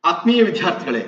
ಆತ್ಮೀಯ ವಿದ್ಯಾರ್ಥಿಗಳೇ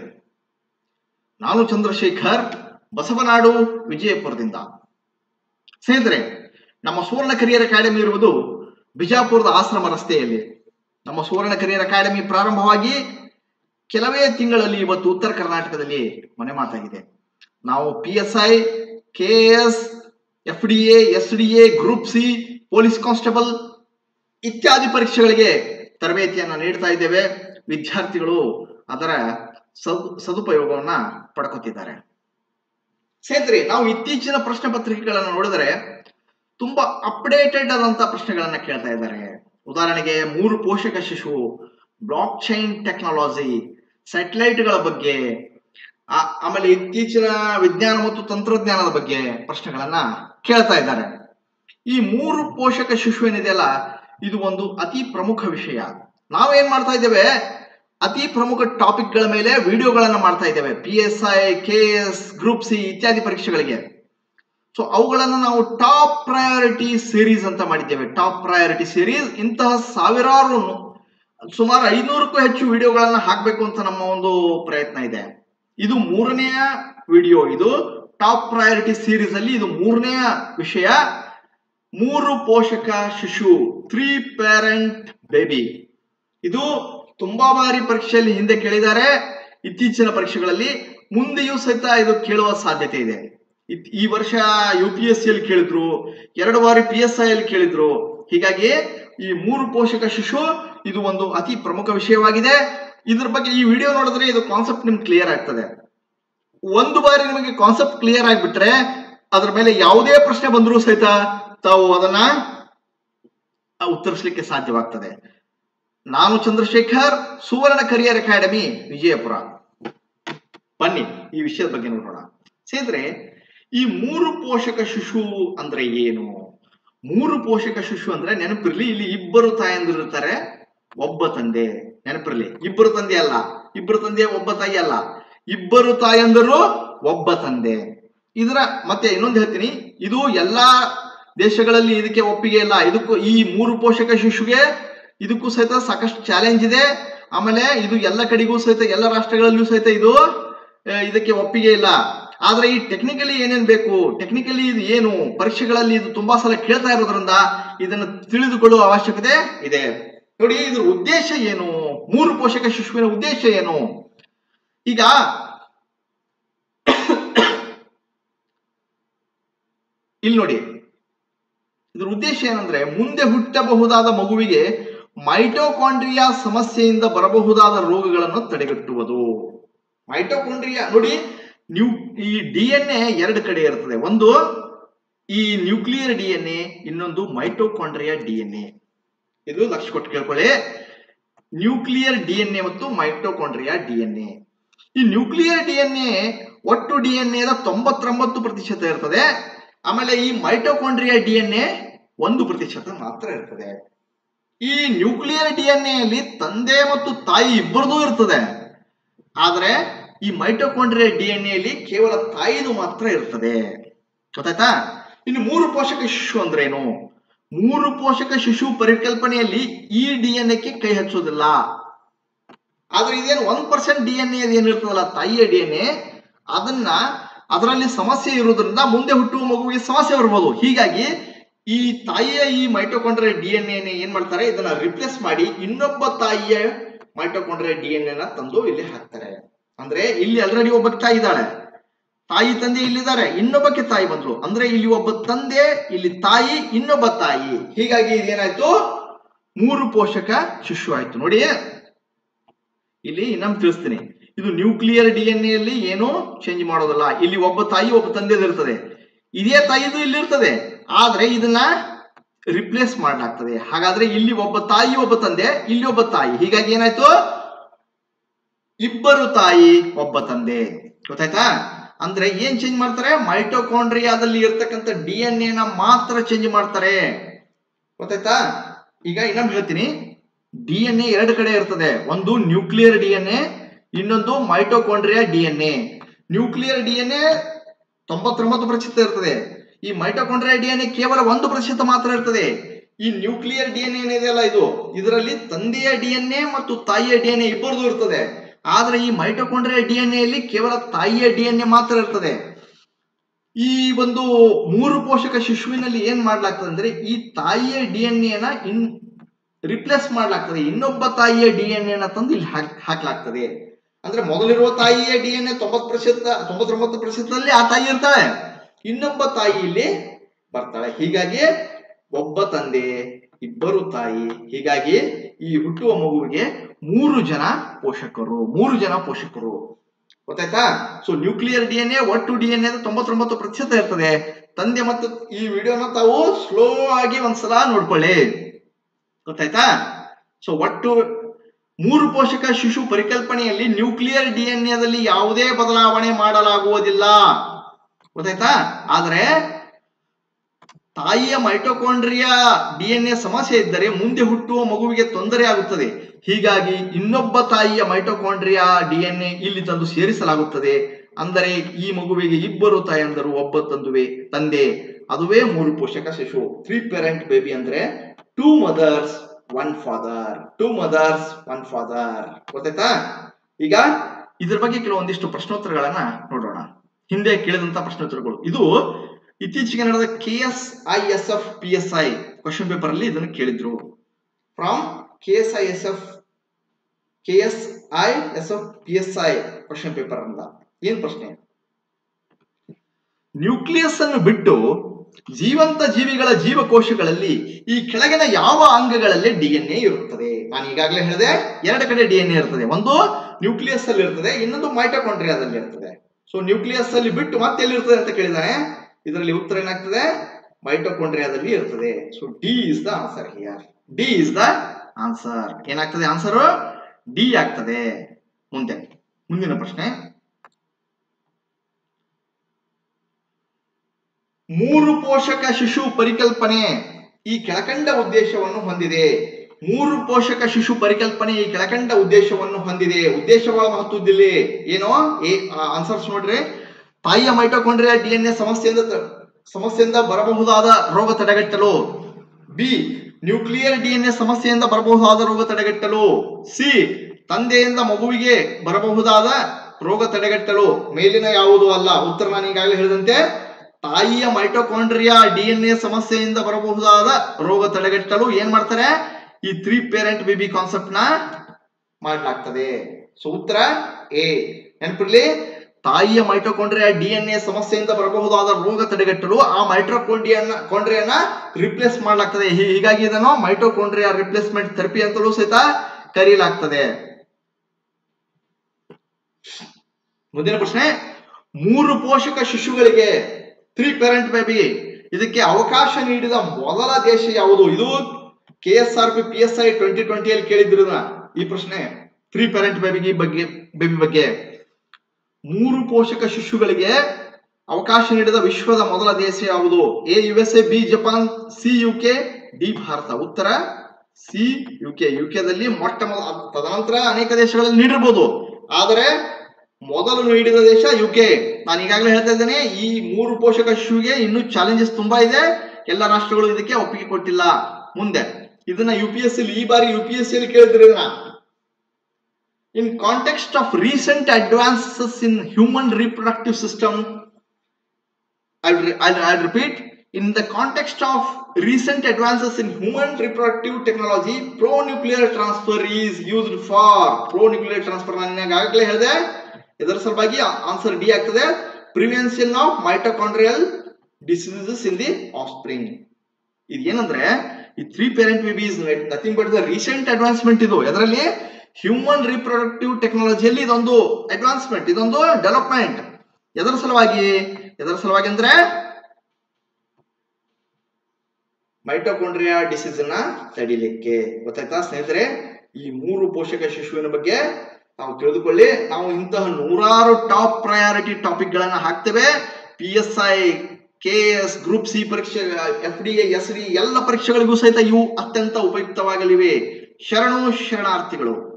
ನಾನು ಚಂದ್ರಶೇಖರ್ ಬಸವನಾಡು ವಿಜಯಪುರದಿಂದ ಸ್ನೇಹಿತರೆ ನಮ್ಮ ಸುವರ್ಣ ಕರಿಯರ್ ಅಕಾಡೆಮಿ ಇರುವುದು ಬಿಜಾಪುರದ ಆಶ್ರಮ ರಸ್ತೆಯಲ್ಲಿ ನಮ್ಮ ಸುವರ್ಣ ಕರಿಯರ್ ಅಕಾಡೆಮಿ ಪ್ರಾರಂಭವಾಗಿ ಕೆಲವೇ ತಿಂಗಳಲ್ಲಿ ಇವತ್ತು ಉತ್ತರ ಕರ್ನಾಟಕದಲ್ಲಿ ಮನೆ ಮಾತಾಗಿದೆ ನಾವು P S I K S F D A S D A group C police constable ಇತ್ಯಾದಿ ಪರೀಕ್ಷೆಗಳಿಗೆ ತರಬೇತಿಯನ್ನು ನೀಡ್ತಾ ಇದ್ದೇವೆ ವಿದ್ಯಾರ್ಥಿಗಳು ಅದರ ಸದ್ ಸದುಪಯೋಗವನ್ನ ಪಡ್ಕೊತಿದ್ದಾರೆ ಸ್ನೇಹಿತರೆ ನಾವು ಇತ್ತೀಚಿನ ಪ್ರಶ್ನೆ ಪತ್ರಿಕೆಗಳನ್ನು ನೋಡಿದರೆ ತುಂಬಾ ಅಪ್ಡೇಟೆಡ್ ಆದಂತ ಪ್ರಶ್ನೆಗಳನ್ನ ಕೇಳ್ತಾ ಇದ್ದಾರೆ ಉದಾಹರಣೆಗೆ ಮೂರು ಪೋಷಕ ಶಿಶು ಬ್ಲಾಕ್ ಚೈನ್ ಟೆಕ್ನಾಲಜಿ ಸ್ಯಾಟಲೈಟ್ಗಳ ಬಗ್ಗೆ ಆ- ಆಮೇಲೆ ಇತ್ತೀಚಿನ ವಿಜ್ಞಾನ ಮತ್ತು ತಂತ್ರಜ್ಞಾನದ ಬಗ್ಗೆ ಪ್ರಶ್ನೆಗಳನ್ನ ಕೇಳ್ತಾ ಇದ್ದಾರೆ ಈ ಮೂರು ಪೋಷಕ ಶಿಶು ಏನಿದೆಯಲ್ಲ ಇದು ಒಂದು ಅತಿ ಪ್ರಮುಖ ವಿಷಯ ನಾವೇನ್ ಮಾಡ್ತಾ ಇದ್ದೇವೆ ಅತಿ ಪ್ರಮುಖ ಟಾಪಿಕ್ಗಳ ಮೇಲೆ ವಿಡಿಯೋಗಳನ್ನ ಮಾಡ್ತಾ ಇದ್ದೇವೆ P S I K S group C ಇತ್ಯಾದಿ ಪರೀಕ್ಷೆಗಳಿಗೆ ಸೊ ಅವುಗಳನ್ನು ನಾವು ಟಾಪ್ ಪ್ರಯಾರಿಟಿ ಸೀರೀಸ್ ಅಂತ ಮಾಡಿದ್ದೇವೆ ಟಾಪ್ ಪ್ರಯಾರಿಟಿ ಸೀರೀಸ್ ಇಂತಹ ಸಾವಿರಾರು ನು- ಸುಮಾರು ಐನೂರಕ್ಕೂ ಹೆಚ್ಚು ವಿಡಿಯೋಗಳನ್ನ ಹಾಕಬೇಕು ಅಂತ ನಮ್ಮ ಒಂದು ಪ್ರಯತ್ನ ಇದೆ ಇದು ಮೂರನೆಯ ವಿಡಿಯೋ ಇದು ಟಾಪ್ ಪ್ರಯಾರಿಟಿ ಸೀರೀಸ್ ಅಲ್ಲಿ ಇದು ಮೂರನೆಯ ವಿಷಯ ಮೂರು ಪೋಷಕ ಶಿಶು ತ್ರೀ ಪೇರೆಂಟ್ ಬೇಬಿ ಇದು ತುಂಬಾ ಬಾರಿ ಪರೀಕ್ಷೆಯಲ್ಲಿ ಹಿಂದೆ ಕೇಳಿದ್ದಾರೆ ಇತ್ತೀಚಿನ ಪರೀಕ್ಷೆಗಳಲ್ಲಿ ಮುಂದೆಯೂ ಸಹಿತ ಇದು ಕೇಳುವ ಸಾಧ್ಯತೆ ಇದೆ ಇತ್- ಈ ವರ್ಷ ಯು ಪಿ ಎಸ್ ಸಿಯಲ್ಲಿ ಕೇಳಿದ್ರು ಎರಡು ಬಾರಿ ಪಿ ಎಸ್ ಐ ಅಲ್ಲಿ ಕೇಳಿದ್ರು ಹೀಗಾಗಿ ಈ ಮೂರು ಪೋಷಕ ಶಿಶು ಇದು ಒಂದು ಅತಿ ಪ್ರಮುಖ ವಿಷಯವಾಗಿದೆ ಇದ್ರ ಬಗ್ಗೆ ಈ ವಿಡಿಯೋ ನೋಡಿದ್ರೆ ಇದು ಕಾನ್ಸೆಪ್ಟ್ ನಿಮ್ಗೆ ಕ್ಲಿಯರ್ ಆಗ್ತದೆ ಒಂದು ಬಾರಿ ನಿಮಗೆ ಕಾನ್ಸೆಪ್ಟ್ ಕ್ಲಿಯರ್ ಆಗಿಬಿಟ್ರೆ ಅದ್ರ ಮೇಲೆ ಯಾವುದೇ ಪ್ರಶ್ನೆ ಬಂದರೂ ಸಹಿತ ತಾವು ಅದನ್ನ ಆ, ಉತ್ತರಿಸಲಿಕ್ಕೆ ಸಾಧ್ಯವಾಗ್ತದೆ ನಾನು ಚಂದ್ರಶೇಖರ್ ಸುವರ್ಣ ಕರಿಯರ್ ಅಕಾಡೆಮಿ ವಿಜಯಪುರ ಬನ್ನಿ ಈ ವಿಷಯದ ಬಗ್ಗೆ ನೋಡೋಣ ಸ್ನೇಹಿತರೆ ಈ ಮೂರು ಪೋಷಕ ಶಿಶು ಅಂದ್ರೆ ಏನು ಮೂರು ಪೋಷಕ ಶಿಶು ಅಂದ್ರೆ ನೆನಪಿರ್ಲಿ ಇಲ್ಲಿ ಇಬ್ಬರು ತಾಯಂದಿರಿರ್ತಾರೆ ಒಬ್ಬ ತಂದೆ ನೆನಪಿರ್ಲಿ ಇಬ್ಬರು ತಂದೆ ಅಲ್ಲ ಇಬ್ಬರು ತಂದೆ ಒಬ್ಬ ತಾಯಿ ಅಲ್ಲ ಇಬ್ಬರು ತಾಯಂದರು ಒಬ್ಬ ತಂದೆ ಇದರ ಮತ್ತೆ ಇನ್ನೊಂದು ಹೇಳ್ತೀನಿ ಇದು ಎಲ್ಲಾ ದೇಶಗಳಲ್ಲಿ ಇದಕ್ಕೆ ಒಪ್ಪಿಗೆ ಇಲ್ಲ ಇದಕ್ಕೂ ಈ ಮೂರು ಪೋಷಕ ಶಿಶುಗೆ ಇದಕ್ಕೂ ಸಹಿತ ಸಾಕಷ್ಟು ಚಾಲೆಂಜ್ ಇದೆ ಆಮೇಲೆ ಇದು ಎಲ್ಲ ಕಡೆಗೂ ಸಹಿತ ಎಲ್ಲ ರಾಷ್ಟ್ರಗಳಲ್ಲಿಯೂ ಸಹಿತ ಇದು ಆ, ಇದಕ್ಕೆ ಒಪ್ಪಿಗೆ ಇಲ್ಲ ಆದ್ರೆ ಈ ಟೆಕ್ನಿಕಲಿ ಏನೇನ್ ಬೇಕು ಟೆಕ್ನಿಕಲಿ ಇದು ಏನು ಪರೀಕ್ಷೆಗಳಲ್ಲಿ ಇದು ತುಂಬಾ ಸಲ ಕೇಳ್ತಾ ಇರೋದ್ರಿಂದ ಇದನ್ನು ತಿಳಿದುಕೊಳ್ಳುವ ಅವಶ್ಯಕತೆ ಇದೆ ನೋಡಿ ಇದ್ರ ಉದ್ದೇಶ ಏನು ಮೂರು ಪೋಷಕ ಶಿಶುವಿನ ಉದ್ದೇಶ ಏನು ಈಗ ಇಲ್ಲಿ ನೋಡಿ ಇದ್ರ ಉದ್ದೇಶ ಏನಂದ್ರೆ ಮುಂದೆ ಹುಟ್ಟಬಹುದಾದ ಮಗುವಿಗೆ ಮೈಟೋಕಾಂಡ್ರಿಯಾ ಸಮಸ್ಯೆಯಿಂದ ಬರಬಹುದಾದ ರೋಗಗಳನ್ನು ತಡೆಗಟ್ಟುವುದು ಮೈಟೋಕಾಂಡ್ರಿಯಾ ನೋಡಿ ನ್ಯೂ ಈ ಡಿ ಎನ್ ಎ ಎರಡು ಕಡೆ ಇರ್ತದೆ ಒಂದು ಈ ನ್ಯೂಕ್ಲಿಯರ್ ಡಿ ಎನ್ ಎ ಇನ್ನೊಂದು ಮೈಟೋಕಾಂಡ್ರಿಯಾ ಡಿ ಎನ್ ಎ ಇದು ಲಕ್ಷ ಕೊಟ್ಟು ಕೇಳ್ಕೊಳ್ಳಿ ನ್ಯೂಕ್ಲಿಯರ್ ಡಿ ಎನ್ ಎ ಮತ್ತು ಮೈಟೋಕಾಂಡ್ರಿಯಾ ಡಿ ಎನ್ ಎ ಈ ನ್ಯೂಕ್ಲಿಯರ್ ಡಿ ಎನ್ ಎ ಒಟ್ಟು ಡಿ ಎನ್ ಎದ ತೊಂಬತ್ತೊಂಬತ್ತು ಪ್ರತಿಶತ ಇರ್ತದೆ ಆಮೇಲೆ ಈ ಮೈಟೋಕಾಂಡ್ರಿಯಾ ಡಿ ಎನ್ ಎ ಒಂದು ಪ್ರತಿಶತ ಮಾತ್ರ ಇರ್ತದೆ ಈ ನ್ಯೂಕ್ಲಿಯರ್ ಡಿ ಎನ್ ಎಲ್ಲಿ ತಂದೆ ಮತ್ತು ತಾಯಿ ಇಬ್ಬರದೂ ಇರ್ತದೆ ಆದ್ರೆ ಈ ಮೈಟೋಕಾಂಡ್ರಿಯಾ ಡಿ ಎನ್ ಎಲ್ಲಿ ಕೇವಲ ತಾಯಿದು ಮಾತ್ರ ಇರ್ತದೆ ಗೊತ್ತಾಯ್ತಾ ಇನ್ನು ಮೂರು ಪೋಷಕ ಶಿಶು ಅಂದ್ರೇನು ಮೂರು ಪೋಷಕ ಶಿಶು ಪರಿಕಲ್ಪನೆಯಲ್ಲಿ ಈ ಡಿ ಎನ್ ಎಕ್ಕೆ ಕೈ ಹಚ್ಚೋದಿಲ್ಲ ಆದ್ರೆ ಇದೇನು one percent D N A ಏನಿರ್ತದಲ್ಲ ತಾಯಿಯ ಡಿ ಎನ್ ಎ ಅದನ್ನ ಅದರಲ್ಲಿ ಸಮಸ್ಯೆ ಇರುವುದರಿಂದ ಮುಂದೆ ಹುಟ್ಟುವ ಮಗುವಿಗೆ ಸಮಸ್ಯೆ ಬರ್ಬೋದು ಹೀಗಾಗಿ ಈ ತಾಯಿಯ ಈ ಮೈಟೋಕಾಂಡ್ರಿಯ ಡಿ ಎನ್ ಎ ಏನ್ ಮಾಡ್ತಾರೆ ಇದನ್ನ ರಿಪ್ಲೇಸ್ ಮಾಡಿ ಇನ್ನೊಬ್ಬ ತಾಯಿಯ ಮೈಟೋಕಾಂಡ್ರಿಯ ಡಿ ಎನ್ ಎನ ತಂದು ಇಲ್ಲಿ ಹಾಕ್ತಾರೆ ಅಂದ್ರೆ ಇಲ್ಲಿ ಆಲ್ರೆಡಿ ಒಬ್ಬ ತಾಯಿ ಇದ್ದಾಳೆ ತಾಯಿ ತಂದೆ ಇಲ್ಲಿದ್ದಾರೆ ಇನ್ನೊಬ್ಬಕ್ಕೆ ತಾಯಿ ಬಂದ್ರು ಅಂದ್ರೆ ಇಲ್ಲಿ ಒಬ್ಬ ತಂದೆ ಇಲ್ಲಿ ತಾಯಿ ಇನ್ನೊಬ್ಬ ತಾಯಿ ಹೀಗಾಗಿ ಇದೇನಾಯ್ತು ಮೂರು ಪೋಷಕ ಶಿಶು ಆಯ್ತು ನೋಡಿ ಇಲ್ಲಿ ಇನ್ನೊಮ್ಮೆ ತಿಳಿಸ್ತೀನಿ ಇದು ನ್ಯೂಕ್ಲಿಯರ್ ಡಿ ಎನ್ ಎಲ್ಲಿ ಏನು ಚೇಂಜ್ ಮಾಡೋದಲ್ಲ ಇಲ್ಲಿ ಒಬ್ಬ ತಾಯಿ ಒಬ್ಬ ತಂದೆದು ಇರ್ತದೆ ಇದೇ ತಾಯಿದು ಇಲ್ಲಿ ಇರ್ತದೆ ಆದ್ರೆ ಇದನ್ನ ರಿಪ್ಲೇಸ್ ಮಾಡಲಾಗ್ತದೆ ಹಾಗಾದ್ರೆ ಇಲ್ಲಿ ಒಬ್ಬ ತಾಯಿ ಒಬ್ಬ ತಂದೆ ಇಲ್ಲಿ ಒಬ್ಬ ತಾಯಿ ಹೀಗಾಗಿ ಏನಾಯ್ತು ಇಬ್ಬರು ತಾಯಿ ಒಬ್ಬ ತಂದೆ ಗೊತ್ತಾಯ್ತಾ ಅಂದ್ರೆ ಏನ್ ಚೇಂಜ್ ಮಾಡ್ತಾರೆ ಮೈಟೋಕಾಂಡ್ರಿಯಾದಲ್ಲಿ ಇರ್ತಕ್ಕಂಥ ಡಿ ಎನ್ ಎನ ಮಾತ್ರ ಚೇಂಜ್ ಮಾಡ್ತಾರೆ ಗೊತ್ತಾಯ್ತಾ ಈಗ ಇನ್ನೊಮ್ಮೆ ಹೇಳ್ತೀನಿ ಡಿ ಎನ್ ಎ ಎರಡು ಕಡೆ ಇರ್ತದೆ ಒಂದು ನ್ಯೂಕ್ಲಿಯರ್ ಡಿ ಎನ್ ಎ ಇನ್ನೊಂದು mitochondria D N A nuclear D N A ತೊಂಬತ್ತೊಂಬತ್ತು ಪ್ರತಿಶತ ಇರ್ತದೆ ಈ ಮೈಟೋಕಾಂಡ್ರಿಯಾ ಡಿ ಎನ್ ಎ ಕೇವಲ ಒಂದು ಪ್ರತಿಶತ ಮಾತ್ರ ಇರ್ತದೆ ಈ ನ್ಯೂಕ್ಲಿಯರ್ ಡಿ ಎನ್ ಏನಿದೆಯಲ್ಲ ಇದು ಇದರಲ್ಲಿ ತಂದೆಯ ಡಿ ಎನ್ ಎ ಮತ್ತು ತಾಯಿಯ ಡಿ ಎನ್ ಎ ಇಬ್ಬರದು ಇರ್ತದೆ ಆದ್ರೆ ಈ ಮೈಟೊಕಾಂಡ್ರಿಯಾ ಡಿ ಎನ್ ಎಲ್ಲಿ ಕೇವಲ ತಾಯಿಯ ಡಿ ಎನ್ ಎ ಮಾತ್ರ ಇರ್ತದೆ ಈ ಒಂದು ಮೂರು ಪೋಷಕ ಶಿಶುವಿನಲ್ಲಿ ಏನ್ ಮಾಡ್ಲಾಗ್ತದೆ ಅಂದ್ರೆ ಈ ತಾಯಿಯ ಡಿ ಎನ್ ಎನ ಇನ್ ರಿಪ್ಲೇಸ್ ಮಾಡ್ಲಾಗ್ತದೆ ಇನ್ನೊಬ್ಬ ತಾಯಿಯ ಡಿ ಎನ್ ಎನ ತಂದು ಇಲ್ಲಿ ಹಾಕ್ ಹಾಕ್ಲಾಗ್ತದೆ ಅಂದ್ರೆ ಮೊದಲಿರುವ ತಾಯಿಯ ಡಿ ಎನ್ ಎ ತೊಂಬತ್ ಪ್ರತಿಶತ ತೊಂಬತ್ತೊಂಬತ್ತು ಪ್ರತಿಶತದಲ್ಲಿ ಆ ತಾಯಿ ಇರ್ತಾಳೆ ಇನ್ನೊಬ್ಬ ತಾಯಿ ಇಲ್ಲಿ ಬರ್ತಾಳೆ ಹೀಗಾಗಿ ಒಬ್ಬ ತಂದೆ ಇಬ್ಬರು ತಾಯಿ ಹೀಗಾಗಿ ಈ ಹುಟ್ಟುವ ಮಗುವಿಗೆ ಮೂರು ಜನ ಪೋಷಕರು ಮೂರು ಜನ ಪೋಷಕರು ಗೊತ್ತಾಯ್ತಾ so nuclear D N A ಒಟ್ಟು ಡಿ ಎನ್ ಎ ತೊಂಬತ್ತೊಂಬತ್ತು ಪ್ರತಿಶತ ಇರ್ತದೆ ತಂದೆ ಮತ್ತು ಈ ವಿಡಿಯೋನ ತಾವು ಸ್ಲೋ ಆಗಿ ಒಂದ್ಸಲ ನೋಡ್ಕೊಳ್ಳಿ ಗೊತ್ತಾಯ್ತಾ ಸೊ ಒಟ್ಟು ಮೂರು ಪೋಷಕ ಶಿಶು ಪರಿಕಲ್ಪನೆಯಲ್ಲಿ ನ್ಯೂಕ್ಲಿಯರ್ ಡಿ ಎನ್ ಎದಲ್ಲಿ ಯಾವುದೇ ಬದಲಾವಣೆ ಮಾಡಲಾಗುವುದಿಲ್ಲ ಗೊತ್ತಾಯ್ತಾ ಆದ್ರೆ ತಾಯಿಯ ಮೈಟೊಕಾಂಡ್ರಿಯಾ ಡಿ ಎನ್ ಎ ಸಮಸ್ಯೆ ಇದ್ದರೆ ಮುಂದೆ ಹುಟ್ಟುವ ಮಗುವಿಗೆ ತೊಂದರೆ ಆಗುತ್ತದೆ ಹೀಗಾಗಿ ಇನ್ನೊಬ್ಬ ತಾಯಿಯ ಮೈಟೊಕಾಂಡ್ರಿಯಾ ಡಿ ಎನ್ ಎ ಇಲ್ಲಿ ತಂದು ಸೇರಿಸಲಾಗುತ್ತದೆ ಅಂದರೆ ಈ ಮಗುವಿಗೆ ಇಬ್ಬರು ತಾಯಂದರು ಒಬ್ಬ ತಂದುವೆ ತಂದೆ ಅದುವೇ ಮೂರು ಪೋಷಕ ಶಿಶು ತ್ರೀ ಪೇರೆಂಟ್ ಬೇಬಿ ಅಂದ್ರೆ two mothers one father two mothers one father ಗೊತ್ತಾಯ್ತಾ ಈಗ ಇದ್ರ ಬಗ್ಗೆ ಕೆಲವೊಂದಿಷ್ಟು ಪ್ರಶ್ನೋತ್ತರಗಳನ್ನ ನೋಡೋಣ ಹಿಂದೆ ಕೇಳಿದಂತ ಪ್ರಶ್ನೋತ್ತರಗಳು ಇದು ಇತ್ತೀಚೆಗೆ ನಡೆದ K S I S F P S I question paper ಅಲ್ಲಿ ಇದನ್ನು ಕೇಳಿದ್ರು from K S I S F K S I S F P S I question paper ಅಂತ ಏನ್ ಪ್ರಶ್ನೆ ನ್ಯೂಕ್ಲಿಯಸ್ ಅನ್ನು ಬಿಟ್ಟು ಜೀವಂತ ಜೀವಿಗಳ ಜೀವಕೋಶಗಳಲ್ಲಿ ಈ ಕೆಳಗಿನ ಯಾವ ಅಂಗಗಳಲ್ಲಿ ಡಿ ಎನ್ ಎ ಇರುತ್ತದೆ ನಾನು ಈಗಾಗಲೇ ಹೇಳಿದೆ ಎರಡು ಕಡೆ ಡಿ ಎನ್ ಎ ಇರ್ತದೆ ಒಂದು ನ್ಯೂಕ್ಲಿಯಸ್ ಅಲ್ಲಿ ಇರ್ತದೆ ಇನ್ನೊಂದು ಮೈಟೊಕಾಂಡ್ರಿಯಾದಲ್ಲಿ ಇರ್ತದೆ ಸೊ ನ್ಯೂಕ್ಲಿಯಸ್ ಅಲ್ಲಿ ಬಿಟ್ಟು ಮತ್ತೆ ಎಲ್ಲಿ ಇರ್ತದೆ ಅಂತ ಕೇಳಿದಾನೆ ಇದರಲ್ಲಿ ಉತ್ತರ ಏನಾಗ್ತದೆ ಮೈಟೊಕಾಂಡ್ರಿಯಾದಲ್ಲಿ ಇರ್ತದೆ so D is the answer here D is the answer ಏನಾಗ್ತದೆ ಆನ್ಸರ್ ಡಿ ಆಗ್ತದೆ ಮುಂದೆ ಮುಂದಿನ ಪ್ರಶ್ನೆ ಮೂರು ಪೋಷಕ ಶಿಶು ಪರಿಕಲ್ಪನೆ ಈ ಕೆಳಕಂಡ ಉದ್ದೇಶವನ್ನು ಹೊಂದಿದೆ ಮೂರು ಪೋಷಕ ಶಿಶು ಪರಿಕಲ್ಪನೆ ಈ ಕೆಳಕಂಡ ಉದ್ದೇಶವನ್ನು ಹೊಂದಿದೆ ಉದ್ದೇಶ ಬಹಳ ಮಹತ್ವದಿಲ್ಲಿ ಏನೋ ಏ ಆನ್ಸರ್ಸ್ ನೋಡ್ರಿ ತಾಯಿಯ ಮೈಟೊಕಾಂಡ್ರಿಯಾ ಡಿ ಎನ್ ಎ ಸಮಸ್ಯೆಯಿಂದ ತ- ಸಮಸ್ಯೆಯಿಂದ ಬರಬಹುದಾದ ರೋಗ ತಡೆಗಟ್ಟಲು B nuclear D N A ಸಮಸ್ಯೆಯಿಂದ ಬರಬಹುದಾದ ರೋಗ ತಡೆಗಟ್ಟಲು ಸಿ ತಂದೆಯಿಂದ ಮಗುವಿಗೆ ಬರಬಹುದಾದ ರೋಗ ತಡೆಗಟ್ಟಲು ಮೇಲಿನ ಯಾವುದು ಅಲ್ಲ ಉತ್ತರ ನಾನು ಈಗಾಗಲೇ ಹೇಳಿದಂತೆ ತಾಯಿಯ ಮೈಟೊಕಾಂಡ್ರಿಯಾ ಡಿ ಎನ್ ಎ ಸಮಸ್ಯೆಯಿಂದ ಬರಬಹುದಾದ ರೋಗ ತಡೆಗಟ್ಟಲು ಏನ್ ಮಾಡ್ತಾರೆ ಈ ತ್ರೀ ಪೇರೆಂಟ್ ಬೇಬಿ ಕಾನ್ಸೆಪ್ಟ್ ನ ಮಾಡಲಾಗ್ತದೆ ಸೊ ಉತ್ತರ ಎ ನೆನಪಿರ್ಲಿ ತಾಯಿಯ ಮೈಟೊಕಾಂಡ್ರಿಯಾ ಡಿ ಎನ್ ಎ ಸಮಸ್ಯೆಯಿಂದ ಬರಬಹುದಾದ ರೋಗ ತಡೆಗಟ್ಟಲು ಆ ಮೈಟ್ರೋಕಾಂಡ್ರಿಯನ್ನ ಕೊಂಡ್ರಿಯನ್ನ ರಿಪ್ಲೇಸ್ ಮಾಡಲಾಗ್ತದೆ ಹೀ- ಹೀಗಾಗಿ ಇದನ್ನು ಮೈಟೊಕಾಂಡ್ರಿಯಾ ರಿಪ್ಲೇಸ್ಮೆಂಟ್ ಥೆರಪಿ ಅಂತಲೂ ಸಹಿತ ಕರೆಯಲಾಗ್ತದೆ ಮುಂದಿನ ಪ್ರಶ್ನೆ ಮೂರು ಪೋಷಕ ಶಿಶುಗಳಿಗೆ ತ್ರೀ ಪೇರೆಂಟ್ ಬೇಬಿ ಇದಕ್ಕೆ ಅವಕಾಶ ನೀಡಿದ ಮೊದಲ ದೇಶ ಯಾವುದು ಇದು K S R P P S I twenty ಟ್ವೆಂಟಿಯಲ್ಲಿ ಕೇಳಿದ್ರು ಇದನ್ನ. ಈ ಪ್ರಶ್ನೆ ತ್ರೀ ಪೇರೆಂಟ್ ಬೇಬಿಗೆ ಬಗ್ಗೆ ಬೇಬಿ ಬಗ್ಗೆ ಮೂರು ಪೋಷಕ ಶಿಶುಗಳಿಗೆ ಅವಕಾಶ ನೀಡಿದ ವಿಶ್ವದ ಮೊದಲ ದೇಶ ಯಾವುದು A U S A B Japan C U K D Bharat ಉತ್ತರ ಸಿ ಯು ಕೆ ಯು ದಲ್ಲಿ ಮೊಟ್ಟ ಮೊದಲ ತದನಂತರ ಅನೇಕ ದೇಶಗಳಲ್ಲಿ ನೀಡಿರ್ಬೋದು ಆದರೆ ಮೊದಲು ನೀಡಿದ ದೇಶ ಯು ಕೆ ನಾನು ಈಗಾಗಲೇ ಹೇಳ್ತಾ ಇದ್ದೇನೆ ಈ ಮೂರು ಪೋಷಕ ಶಿಶುವಿಗೆ ಇನ್ನೂ ಚಾಲೆಂಜಸ್ ತುಂಬಾ ಇದೆ ಎಲ್ಲ ರಾಷ್ಟ್ರಗಳು ಇದಕ್ಕೆ ಒಪ್ಪಿಗೆ ಕೊಟ್ಟಿಲ್ಲ ಮುಂದೆ ಇದನ್ನ ಯು ಪಿ ಎಸ್ ಈ ಬಾರಿ ಯು ಪಿ ಎಸ್ ಸಿ ಕೇಳಿದ್ರು ಇದನ್ನ in context of recent advances in human reproductive system I'll, re- I'll, I'll repeat in the context of recent advances in human reproductive technology pro-nuclear transfer is used for pro-nuclear transfer ನಾನು ಈಗಾಗಲೇ ಹೇಳಿದೆ ಇದರ ಸಲುವಾಗಿ answer D ಆಗ್ತದೆ prevention of mitochondrial diseases in the offspring ಇದು ಏನಂದ್ರೆ ಈ three parent baby is nothing but the recent advancement ಇದು ಅದರಲ್ಲಿ ಹ್ಯೂಮನ್ ರಿಪ್ರೊಡಕ್ಟಿವ್ ಟೆಕ್ನಾಲಜಿಯಲ್ಲಿ ಇದೊಂದು ಅಡ್ವಾನ್ಸ್ಮೆಂಟ್ ಇದೊಂದು ಡೆವಲಪ್ಮೆಂಟ್ ಎದರ ಸಲುವಾಗಿ ಎದರ ಸಲುವಾಗಿ ಅಂದ್ರೆ ಮೈಟೊಕಾಂಡ್ರಿಯಾ ಡಿಸೀಸ್ ಅನ್ನ ತಡಿಲಿಕ್ಕೆ ಗೊತ್ತಾಯ್ತಾ ಸ್ನೇಹಿತರೆ ಈ ಮೂರು ಪೋಷಕ ಶಿಶುವಿನ ಬಗ್ಗೆ ನಾವು ತಿಳಿದುಕೊಳ್ಳಿ ನಾವು ಇಂತಹ ನೂರಾರು ಟಾಪ್ ಪ್ರಯಾರಿಟಿ ಟಾಪಿಕ್ ಗಳನ್ನ ಹಾಕ್ತೇವೆ P S I K S group C ಪರೀಕ್ಷೆ ಎಫ್ ಡಿ ಎಸ್ ಡಿ ಎಲ್ಲ ಪರೀಕ್ಷೆಗಳಿಗೂ ಸಹಿತ ಇವು ಅತ್ಯಂತ ಉಪಯುಕ್ತವಾಗಲಿವೆ ಶರಣು ಶರಣಾರ್ಥಿಗಳು